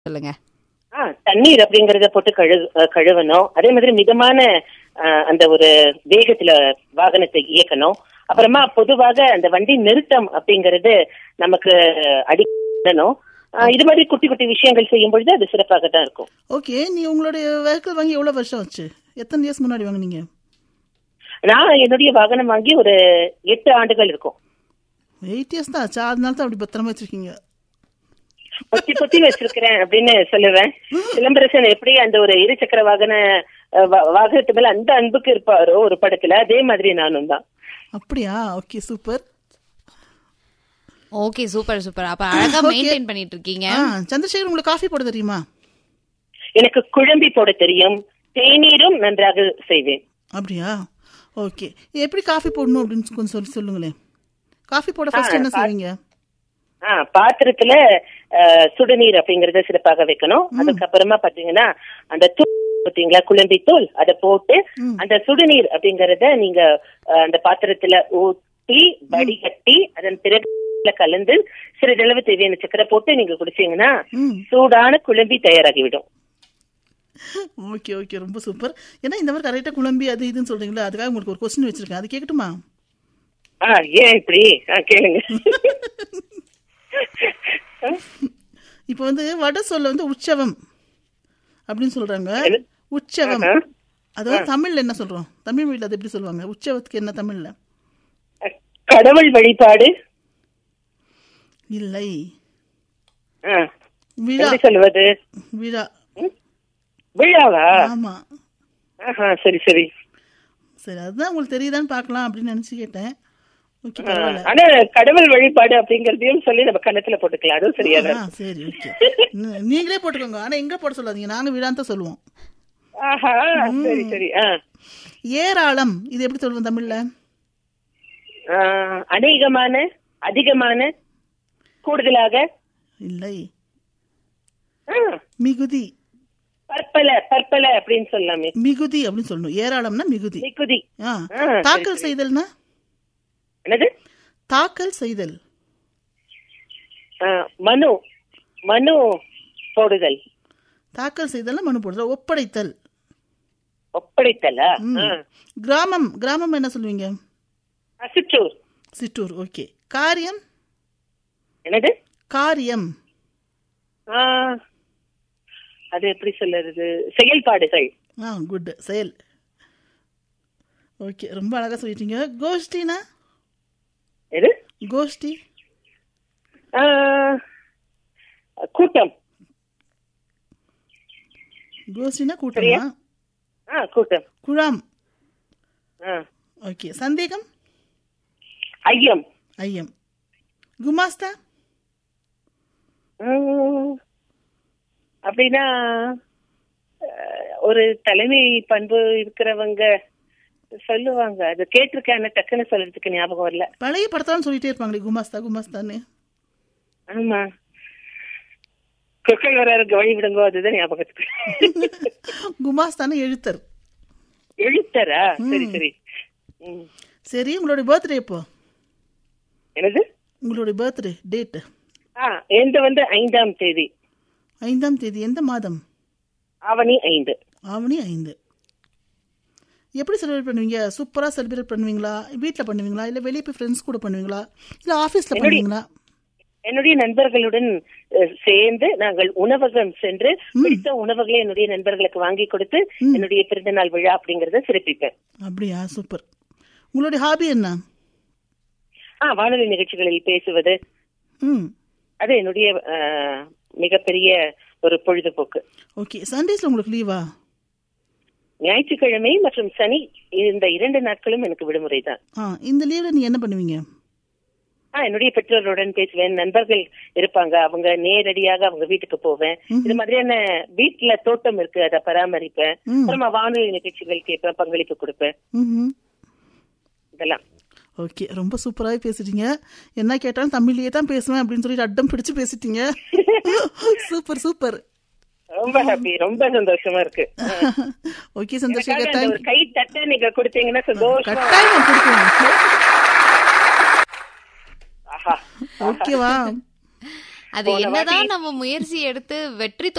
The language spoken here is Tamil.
சொல்லுங்க ஆ, தண்ணீர் அப்படிங்கறத போட்டு கழு அஹ், கழுவணும் அதே மாதிரி மிதமான அஹ், அந்த ஒரு வேகத்துல வாகனத்தை இயக்கணும் அப்புறமா பொதுவாக அந்த வண்டி நிறுத்தம் அப்படிங்கறது நமக்கு அடிக்கணும் இது மாதிரி குட்டி குட்டி விஷயங்கள் செய்யும் பொழுது அது சிறப்பாக தான் இருக்கும் ஓகே நீ உங்களுடைய வெஹிக்கிள் வாங்கி எவ்வளோ வருஷம் ஆச்சு எத்தனை இயர்ஸ் முன்னாடி வாங்குனீங்க நான் என்னுடைய வாகனம் வாங்கி ஒரு எட்டு ஆண்டுகள் இருக்கும் எயிட் இயர்ஸ் தான் ஆச்சா அதனால தான் அப்படி பத்திரமா வச்சிருக்கீங்க பொத்தி பொத்தி வச்சிருக்கிறேன் அப்படின்னு சொல்லுவேன் சிலம்பரசன் எப்படி அந்த ஒரு இருசக்கர வாகன அஹ், வா- வாகனத்து மேல அந்த அன்புக்கு இருப்பாரோ ஒரு படத்துல அதே மாதிரி நானும் தான் அப்படியா okay super okay super super அப்ப அழகா Okay. மெயின்டைன் பண்ணிட்டு இருக்கீங்க ஆ சந்திரசேகர் உங்களுக்கு காஃபி போட தெரியுமா எனக்கு குழம்பி போட தெரியும் தேநீரும் நன்றாக செய்வேன் அப்படியா ஓகே எப்படி காஃபி போடணும் அப்படின்னு கொஞ்சம் சொல்லி சொல்லுங்களேன் காஃபி போட ஃபர்ஸ்ட் என்ன செய்வீங்க ஆ பாத்திரத்துல அஹ், சுடுநீர் அப்படிங்கறத சிறப்பாக வைக்கணும் அதுக்கப்புறமா பாத்தீங்கன்னா அந்த தூள் பாத்தீங்களா குழம்பி தூள் அதை போட்டு அந்த சுடுநீர் அப்படிங்கறத நீங்க அஹ், அந்த பாத்திரத்துல ஊற்றி வடிகட்டி அதன் பிறகு கலந்து சிறிதளவு தேவையான சக்கரை போட்டு நீங்க குடிச்சீங்கன்னா ம் சூடான குழம்பி தயாராகிவிடும் ஓகே ஓகே ரொம்ப சூப்பர் ஏன்னா இந்த மாதிரி கரெக்டாக குழம்பி அது இதுன்னு சொல்றீங்களா அதுக்காக உங்களுக்கு ஒரு கொஸ்டின் வச்சிருக்கேன் அது கேட்கட்டுமா ஆ ஏன் இப்படி ஆ, கேளுங்க இப்போ வந்து வட சொல்ல வந்து உற்சவம் அப்படின்னு சொல்றாங்க எது? உற்சவம் ஆஹா. அதாவது தமிழ்ல என்ன சொல்றோம் தமிழ் மொழியில அது எப்படி சொல்லுவாங்க உற்சவத்துக்கு என்ன தமிழ்ல கடவுள் வழிபாடு இல்லை ஆ, விழா எப்படி சொல்லுவது விழா விழாவா ஆமா ஆஹா சரி சரி சரி அதுதான் உங்களுக்கு தெரியுதான்னு பார்க்கலாம் அப்படின்னு நினைச்சு கேட்டேன் ஓகே ஆ, பரவாயில்ல ஆனா கடவுள் வழிபாடு அப்படிங்கறதையும் சொல்லி நம்ம கணத்துல போட்டுக்கலாம் அதுவும் சரியான ஆ சரி ஓகே நீங்களே போட்டுக்கோங்க ஆனா எங்க போட சொல்லாதீங்க நாங்க விழான்னு தான் சொல்லுவோம் ஆஹா சரி சரி ஆ. ஏராளம் இது எப்படி சொல்லுவோம் தமிழ்ல ஆ, அநேகமான அதிகமான கூடுதலாக இல்லை ஆ, மிகுதி பற்பல பற்பல அப்படின்னு சொல்லலாமே மிகுதி அப்படின்னு சொல்லணும் ஏராளம்னா மிகுதி மிகுதி ஆ ஆ, சரி, தாக்கல் சரி. செய்தல்னா என்னது தாக்கல் செய்தல் ஆ, மனு மனு போடுதல் தாக்கல் செய்தல்னா மனு போடுதல் ஒப்படைத்தல் ஒப்படைத்தலா ம். ஆ. கிராமம் கிராமம் என்ன சொல்லுவீங்க ஆ, சிற்றூர் சிற்றூர் ஓகே காரியம் என்னது காரியம் ஆ, அது எப்படி சொல்லுறது செயல்பாடுகள் ஆ குட் செயல் ஓகே ரொம்ப அழகா சொல்லிட்டீங்க கோஷ்டினா எது கோஷ்டி ஆ, கூட்டம் கோஷ்டினா கூட்டமா ஆ கூட்டம் குழாம் ஆ, ஓகே சந்தேகம் ஐயம் ஐயம் குமாஸ்தா ம், அப்படின்னா அஹ், ஒரு தலைமை பண்பு இருக்கிறவங்க சொல்லுவாங்க அது கேட்டிருக்கேன் ஆனா டக்குன்னு சொல்றதுக்கு ஞாபகம் வரல பழைய படத்தாலும் சொல்லிட்டே இருப்பாங்களே குமாஸ்தா குமாஸ்தான்னு ஆமா குக்கல் வராருக்கு வழி விடுங்கோ அதுதான் ஞாபகத்துக்கு குமாஸ்தான்னு எழுத்தர் எழுத்தரா சரி சரி ம். சரி உங்களுடைய பர்த்டே எப்போ என்னது உங்களுடைய பர்த்டே டேட் ஆ எந்த வந்து ஐந்தாம் தேதி ஐந்தாம் தேதி எந்த மாதம் ஆவணி ஐந்து ஆவணி ஐந்து எப்படி செலிப்ரேட் பண்ணுவீங்க சூப்பராக செலிப்ரேட் பண்ணுவீங்களா வீட்டில் பண்ணுவீங்களா இல்லை வெளியே போய் ஃப்ரெண்ட்ஸ் கூட பண்ணுவீங்களா இல்லை ஆஃபீஸில் என்னுடைய- பண்ணுவீங்களா என்னுடைய நண்பர்களுடன் அஹ், சேர்ந்து நாங்கள் உணவகம் சென்று பிடித்த உணவுகளை என்னுடைய நண்பர்களுக்கு வாங்கி கொடுத்து என்னுடைய பிறந்தநாள் விழா அப்படிங்கறத சிறப்பிப்பேன் அப்படியா சூப்பர் உங்களுடைய ஹாபி என்ன ஆ வானொலி நிகழ்ச்சிகளில் பேசுவது ம் அது என்னுடைய அஹ், மிகப்பெரிய ஒரு பொழுதுபோக்கு ஓகே சண்டேஸில் உங்களுக்கு லீவா ஞாயிற்றுக்கிழமை மற்றும் சனி இந்த இரண்டு நாட்களும் எனக்கு விடுமுறை தான் ஆ இந்த லீவில் நீ என்ன பண்ணுவீங்க ஆ என்னுடைய பெற்றோருடன் பேசுவேன் நண்பர்கள் இருப்பாங்க அவங்க நேரடியாக அவங்க வீட்டுக்கு போவேன் இது மாதிரியான வீட்டுல தோட்டம் இருக்கு அதை பராமரிப்பேன் ம். அப்புறமா வானொலி நிகழ்ச்சிகள் கேட்பேன் பங்களிப்பு கொடுப்பேன் ம் இதெல்லாம் ஓகே ரொம்ப சூப்பராகவே பேசிட்டீங்க என்ன கேட்டாலும் தமிழ்லயே தான் பேசுவேன் அப்படின்னு சொல்லிட்டு அட்டம் பிடிச்சு பேசிட்டீங்க சூப்பர் சூப்பர் ரொம்ப ஹாப்பி ரொம்ப சந்தோஷமா இருக்கு ஓகே எனக்காக சந்திரசேகர் அந்த தேங்க் ஒரு கை தட்ட நீங்க கொடுத்தீங்கன்னா சந்தோஷமா கட்டாயம் கொடுக்குறேன் ஆஹா ஓகேவா அது என்னதான் நம்ம முயற்சி எடுத்து வெற்றி